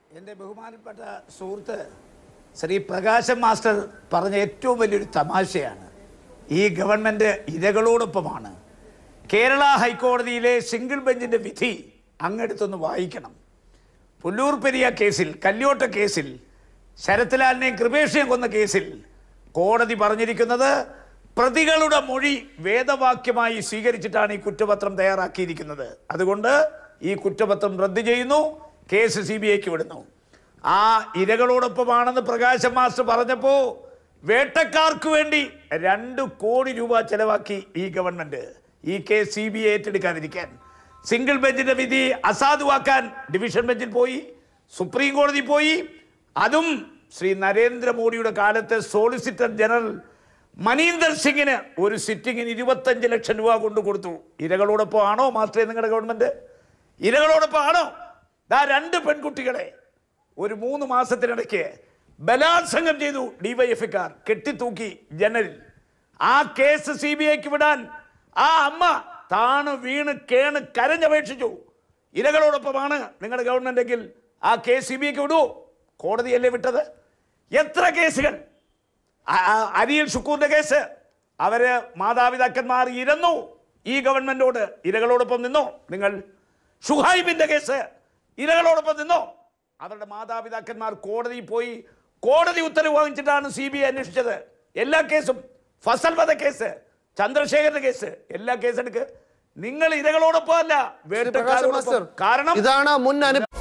എൻ്റെ ബഹുമാനപ്പെട്ട സുഹൃത്ത് ശ്രീ പ്രകാശൻ മാസ്റ്റർ പറഞ്ഞ ഏറ്റവും വലിയൊരു തമാശയാണ് ഈ ഗവൺമെൻറ് ഇരകളോടൊപ്പമാണ് കേരള ഹൈക്കോടതിയിലെ സിംഗിൾ ബെഞ്ചിൻ്റെ വിധി അങ്ങെടുത്തൊന്ന് വായിക്കണം പുല്ലൂർ പെരിയ കേസിൽ കല്യോട്ട കേസിൽ ശരത്ലാലിനെയും കൃപേഷിനെയും കൊന്ന കേസിൽ കോടതി പറഞ്ഞിരിക്കുന്നത് പ്രതികളുടെ മൊഴി വേദവാക്യമായി സ്വീകരിച്ചിട്ടാണ് ഈ കുറ്റപത്രം തയ്യാറാക്കിയിരിക്കുന്നത് അതുകൊണ്ട് ഈ കുറ്റപത്രം റദ്ദു ചെയ്യുന്നു കേസ് സി ബി ഐക്ക് വിടുന്നു ആ ഇരകളോടൊപ്പമാണെന്ന് പ്രകാശ് മാസ്റ്റർ പറഞ്ഞപ്പോ വേട്ടക്കാർക്ക് വേണ്ടി രണ്ട് കോടി രൂപ ചെലവാക്കി ഈ ഗവൺമെന്റ് ഈ കേസ് സി ബി ഐ ഏറ്റെടുക്കാതിരിക്കാൻ സിംഗിൾ ബെഞ്ചിന്റെ വിധി അസാധുവാക്കാൻ ഡിവിഷൻ ബെഞ്ചിൽ പോയി സുപ്രീം കോടതി പോയി അതും ശ്രീ നരേന്ദ്രമോദിയുടെ കാലത്തെ സോളിസിറ്റർ ജനറൽ മനീന്ദർ സിംഗിന് ഒരു സിറ്റിങ്ങിന് ഇരുപത്തഞ്ച് ലക്ഷം രൂപ കൊണ്ട് കൊടുത്തു ഇരകളോടൊപ്പം ആണോ മാസ്റ്ററെ നിങ്ങളുടെ ഗവൺമെന്റ് ഇരകളോടൊപ്പം ആണോ ദാ രണ്ട് പെൺകുട്ടികളെ ഒരു മൂന്ന് മാസത്തിനിടയ്ക്ക് ബലാത്സംഗം ചെയ്തു ഡിവൈഎഫ്ഐക്കാർ കെട്ടിത്തൂക്കി ജനലിൽ ആ കേസ് സി ബി ഐക്ക് വിടാൻ ആ അമ്മ താണ് വീണ് കേണ് കരഞ്ഞപേക്ഷിച്ചു ഇരകളോടൊപ്പമാണ് നിങ്ങളുടെ ഗവൺമെന്റ് എങ്കിൽ ആ കേസ് സി ബി ഐക്ക് വിടുവോ കോടതിയല്ലേ വിട്ടത് എത്ര കേസുകൾ ആ- ആ അരിയിൽ ഷുക്കൂറിന്റെ കേസ് അവര് മാതാപിതാക്കന്മാർ ഇരുന്നു ഈ ഗവൺമെന്റോട് ഇരകളോടൊപ്പം നിന്നോ നിങ്ങൾ ഷുഹൈബിന്റെ കേസ് ഇരകളോടൊപ്പം നിന്നോ അവരുടെ മാതാപിതാക്കന്മാർ കോടതിയിൽ പോയി കോടതി ഉത്തരവ് വാങ്ങിച്ചിട്ടാണ് സി ബി ഐ അന്വേഷിച്ചത് എല്ലാ കേസും ഫസൽ വധ കേസ് ചന്ദ്രശേഖരന്റെ കേസ് എല്ലാ കേസെടുക്ക് നിങ്ങൾ ഇരകളോടൊപ്പം അല്ല പ്രകാശ് മാസ്റ്റർ വേട്ടക്കാരോടൊപ്പം കാരണം ഇതാണ് മുൻ അനു